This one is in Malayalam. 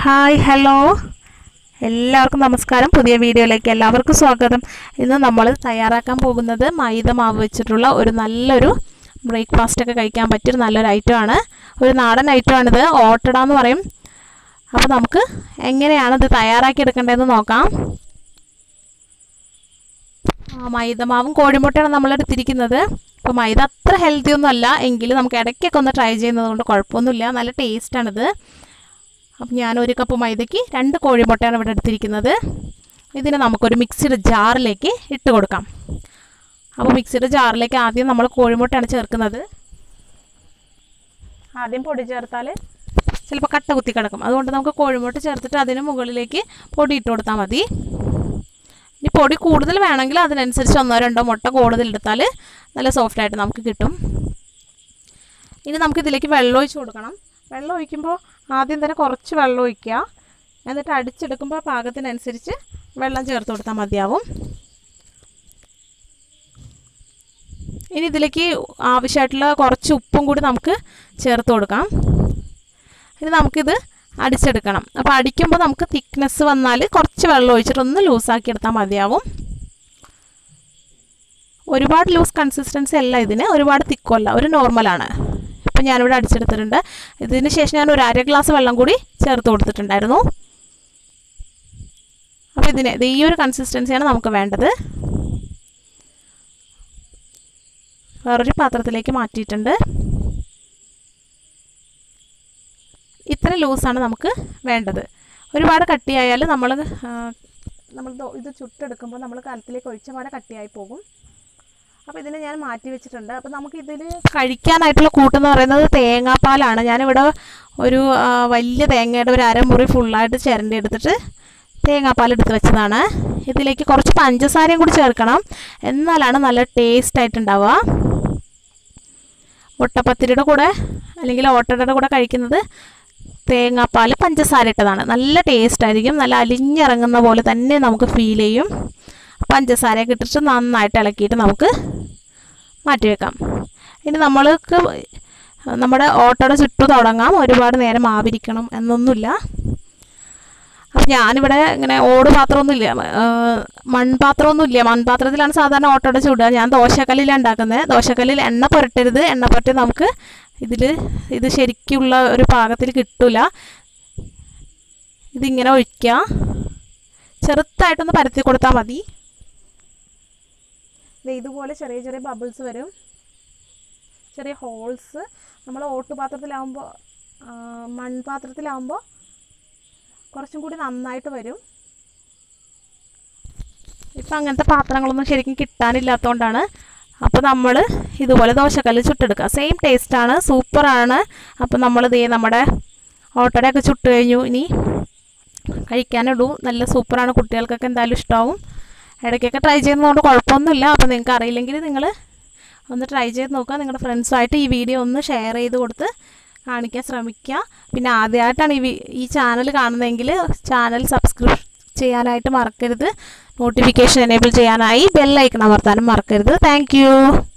ഹായ് ഹലോ എല്ലാവർക്കും നമസ്കാരം പുതിയ വീഡിയോയിലേക്ക് എല്ലാവർക്കും സ്വാഗതം ഇന്ന് നമ്മൾ തയ്യാറാക്കാൻ പോകുന്നത് മൈദ മാവ് വെച്ചിട്ടുള്ള ഒരു നല്ലൊരു ബ്രേക്ക്ഫാസ്റ്റ് ഒക്കെ കഴിക്കാൻ പറ്റിയൊരു നല്ലൊരു ഐറ്റമാണ് ഒരു നാടൻ ഐറ്റമാണിത് ഓട്ടട എന്ന് പറയും അപ്പോൾ നമുക്ക് എങ്ങനെയാണ് ഇത് തയ്യാറാക്കി എടുക്കേണ്ടതെന്ന് നോക്കാം ആ, മൈദമാവും കോഴിമുട്ടയാണ് നമ്മൾ എടുത്തിരിക്കുന്നത് അപ്പോൾ മൈദ അത്ര ഹെൽത്തി ഒന്നും അല്ല എങ്കിലും നമുക്ക് ഇടയ്ക്കൊക്കെ ഒന്ന് ട്രൈ ചെയ്യുന്നത് കൊണ്ട് കുഴപ്പമൊന്നുമില്ല നല്ല ടേസ്റ്റാണിത് അപ്പം ഞാൻ ഒരു കപ്പ് മൈദയ്ക്ക് രണ്ട് കോഴിമുട്ടയാണ് ഇവിടെ എടുത്തിരിക്കുന്നത് ഇതിനെ നമുക്കൊരു മിക്സിയുടെ ജാറിലേക്ക് ഇട്ട് കൊടുക്കാം അപ്പോൾ മിക്സിയുടെ ജാറിലേക്ക് ആദ്യം നമ്മൾ കോഴിമുട്ടയാണ് ചേർക്കുന്നത് ആദ്യം പൊടി ചേർത്താൽ ചിലപ്പോൾ കട്ട കുത്തി കിടക്കും അതുകൊണ്ട് നമുക്ക് കോഴിമുട്ട ചേർത്തിട്ട് അതിന് മുകളിലേക്ക് പൊടി ഇട്ട് കൊടുത്താൽ മതി ഇനി പൊടി കൂടുതൽ വേണമെങ്കിൽ അതിനനുസരിച്ച് ഒന്നോ രണ്ടോ മുട്ട കൂടുതൽ എടുത്താൽ നല്ല സോഫ്റ്റായിട്ട് നമുക്ക് കിട്ടും ഇനി നമുക്ക് ഇതിലേക്ക് വെള്ളം ഒഴിച്ച് കൊടുക്കണം വെള്ളം ഒഴിക്കുമ്പോൾ ആദ്യം തന്നെ കുറച്ച് വെള്ളം ഒഴിക്കുക എന്നിട്ട് അടിച്ചെടുക്കുമ്പോൾ പാകത്തിനനുസരിച്ച് വെള്ളം ചേർത്ത് കൊടുത്താൽ മതിയാവും ഇനി ഇതിലേക്ക് ആവശ്യമായിട്ടുള്ള കുറച്ച് ഉപ്പും കൂടി നമുക്ക് ചേർത്ത് കൊടുക്കാം ഇനി നമുക്കിത് അടിച്ചെടുക്കണം അപ്പോൾ അടിക്കുമ്പോൾ നമുക്ക് തിക്നെസ് വന്നാൽ കുറച്ച് വെള്ളം ഒഴിച്ചിട്ട് ഒന്ന് ലൂസാക്കി എടുത്താൽ മതിയാവും ഒരുപാട് ലൂസ് കൺസിസ്റ്റൻസി അല്ല ഇതിന് ഒരുപാട് തിക്കുമല്ല ഒരു നോർമലാണ് ഇപ്പം ഞാനിവിടെ അടിച്ചെടുത്തിട്ടുണ്ട് ഇതിന് ശേഷം ഞാൻ ഒരു അര ഗ്ലാസ് വെള്ളം കൂടി ചേർത്ത് കൊടുത്തിട്ടുണ്ടായിരുന്നു അപ്പോൾ ഇതിന് ഇത് ഈ ഒരു കൺസിസ്റ്റൻസിയാണ് നമുക്ക് വേണ്ടത് വേറൊരു പാത്രത്തിലേക്ക് മാറ്റിയിട്ടുണ്ട് ഇത്ര ലൂസാണ് നമുക്ക് വേണ്ടത് ഒരുപാട് കട്ടിയായാൽ നമ്മൾ നമ്മൾ ദോ- ഇത് ചുട്ടെടുക്കുമ്പോൾ നമ്മൾ കലത്തിലേക്ക് ഒഴിച്ച പാടെ കട്ടിയായി പോകും അപ്പോൾ ഇതിനെ ഞാൻ മാറ്റി വെച്ചിട്ടുണ്ട് അപ്പോൾ നമുക്ക് ഇതിൽ കഴിക്കാനായിട്ടുള്ള കൂട്ടെന്ന് പറയുന്നത് തേങ്ങാപ്പാലാണ് ഞാനിവിടെ ഒരു ആ, വലിയ തേങ്ങയുടെ ഒരു അരമുറി ഫുള്ളായിട്ട് ചിരണ്ടി എടുത്തിട്ട് തേങ്ങാപ്പാൽ എടുത്ത് വെച്ചതാണ് ഇതിലേക്ക് കുറച്ച് പഞ്ചസാരയും കൂടി ചേർക്കണം എന്നാലാണ് നല്ല ടേസ്റ്റ് ആയിട്ടുണ്ടാവുക മുട്ടപ്പത്തിരിയുടെ കൂടെ അല്ലെങ്കിൽ ഓട്ടടയുടെ കൂടെ കഴിക്കുന്നത് തേങ്ങാപ്പാൽ പഞ്ചസാര ഇട്ടതാണ് നല്ല ടേസ്റ്റ് ആയിരിക്കും നല്ല അലിഞ്ഞിറങ്ങുന്ന പോലെ തന്നെ നമുക്ക് ഫീൽ ചെയ്യും പഞ്ചസാരയൊക്കെ ഇട്ടിട്ട് നന്നായിട്ട് ഇളക്കിയിട്ട് നമുക്ക് മാറ്റി വെക്കാം ഇനി നമ്മൾക്ക് നമ്മുടെ ഓട്ടോട ചുറ്റു തുടങ്ങാം ഒരുപാട് നേരം ആവിരിക്കണം എന്നൊന്നുമില്ല അപ്പം ഞാനിവിടെ ഇങ്ങനെ ഓട് പാത്രമൊന്നുമില്ല മൺപാത്രമൊന്നുമില്ല മൺപാത്രത്തിലാണ് സാധാരണ ഓട്ടോടെ ചുടുക ഞാൻ ദോശക്കല്ലിലാണ് ഉണ്ടാക്കുന്നത് ദോശക്കല്ലിൽ എണ്ണ പുരട്ടരുത് എണ്ണ പുരട്ടി നമുക്ക് ഇതിൽ ഇത് ശരിക്കുള്ള ഒരു പാകത്തിൽ കിട്ടില്ല ഇതിങ്ങനെ ഒഴിക്കുക ചെറുതായിട്ടൊന്ന് പരത്തി കൊടുത്താൽ മതി ദേ ഇതുപോലെ ചെറിയ ചെറിയ ബബിൾസ് വരും ചെറിയ ഹോൾസ് നമ്മൾ ഓട്ടുപാത്രത്തിലാവുമ്പോൾ മൺപാത്രത്തിലാവുമ്പോൾ കുറച്ചും കൂടി നന്നായിട്ട് വരും ഇപ്പം അങ്ങനത്തെ പാത്രങ്ങളൊന്നും ശരിക്കും കിട്ടാനില്ലാത്തതുകൊണ്ടാണ് അപ്പോൾ നമ്മൾ ഇതുപോലെ ദോശക്കല്ല് ചുട്ടെടുക്കുക സെയിം ടേസ്റ്റാണ് സൂപ്പറാണ് അപ്പോൾ നമ്മൾ ദേ നമ്മുടെ ഓട്ടടയൊക്കെ ചുട്ട് കഴിഞ്ഞു ഇനി കഴിക്കാനിടൂ നല്ല സൂപ്പറാണ് കുട്ടികൾക്കൊക്കെ എന്തായാലും ഇഷ്ടമാവും ഇടയ്ക്കൊക്കെ ട്രൈ ചെയ്യുന്നതുകൊണ്ട് കുഴപ്പമൊന്നുമില്ല അപ്പോൾ നിങ്ങൾക്ക് അറിയില്ലെങ്കിൽ നിങ്ങൾ ഒന്ന് ട്രൈ ചെയ്ത് നോക്കുക നിങ്ങളുടെ ഫ്രണ്ട്സുമായിട്ട് ഈ വീഡിയോ ഒന്ന് ഷെയർ ചെയ്ത് കൊടുത്ത് കാണിക്കാൻ ശ്രമിക്കുക പിന്നെ ആദ്യമായിട്ടാണ് ഈ വി- ഈ ചാനൽ കാണുന്നതെങ്കിൽ ചാനൽ സബ്സ്ക്രൈബ് ചെയ്യാനായിട്ട് മറക്കരുത് നോട്ടിഫിക്കേഷൻ എനേബിൾ ചെയ്യാനായി ബെല്ലൈക്കൺ അമർത്താനും മറക്കരുത് താങ്ക്